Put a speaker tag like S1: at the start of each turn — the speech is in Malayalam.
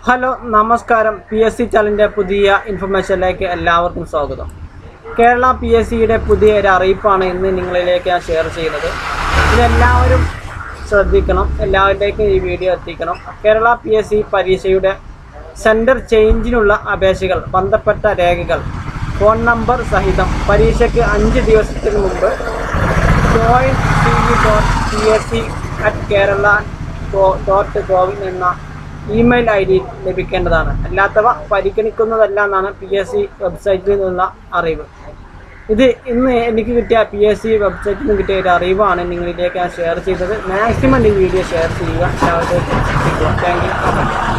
S1: ഹലോ നമസ്കാരം പി എസ് സി ചാനലിൻ്റെ പുതിയ ഇൻഫർമേഷനിലേക്ക് എല്ലാവർക്കും സ്വാഗതം കേരള പി എസ് സിയുടെ പുതിയ ഒരു അറിയിപ്പാണ് ഇന്ന് നിങ്ങളിലേക്ക് ഞാൻ ഷെയർ ചെയ്യുന്നത് ഇതെല്ലാവരും ശ്രദ്ധിക്കണം എല്ലാവരിലേക്കും ഈ വീഡിയോ എത്തിക്കണം കേരള പി എസ് സി പരീക്ഷയുടെ സെൻറ്റർ ചേഞ്ചിനുള്ള അപേക്ഷകൾ ബന്ധപ്പെട്ട രേഖകൾ ഫോൺ നമ്പർ സഹിതം പരീക്ഷയ്ക്ക് അഞ്ച് ദിവസത്തിന് മുമ്പ് joint C V dot P S C at Kerala dot gov in എന്ന ഇമെയിൽ ഐ ഡി ലഭിക്കേണ്ടതാണ് അല്ലാത്തവ പരിഗണിക്കുന്നതല്ല എന്നാണ് പി എസ് സി വെബ്സൈറ്റിൽ നിന്നുള്ള അറിവ് ഇത് ഇന്ന് എനിക്ക് കിട്ടിയ പി എസ് സി വെബ്സൈറ്റിൽ നിന്ന് കിട്ടിയ ഒരു അറിവാണ് നിങ്ങളിലേക്ക് ഞാൻ ഷെയർ ചെയ്തത് മാക്സിമം ഈ വീഡിയോ ഷെയർ ചെയ്യുക എല്ലാവരിലേക്കും എത്തിക്കുക താങ്ക് യു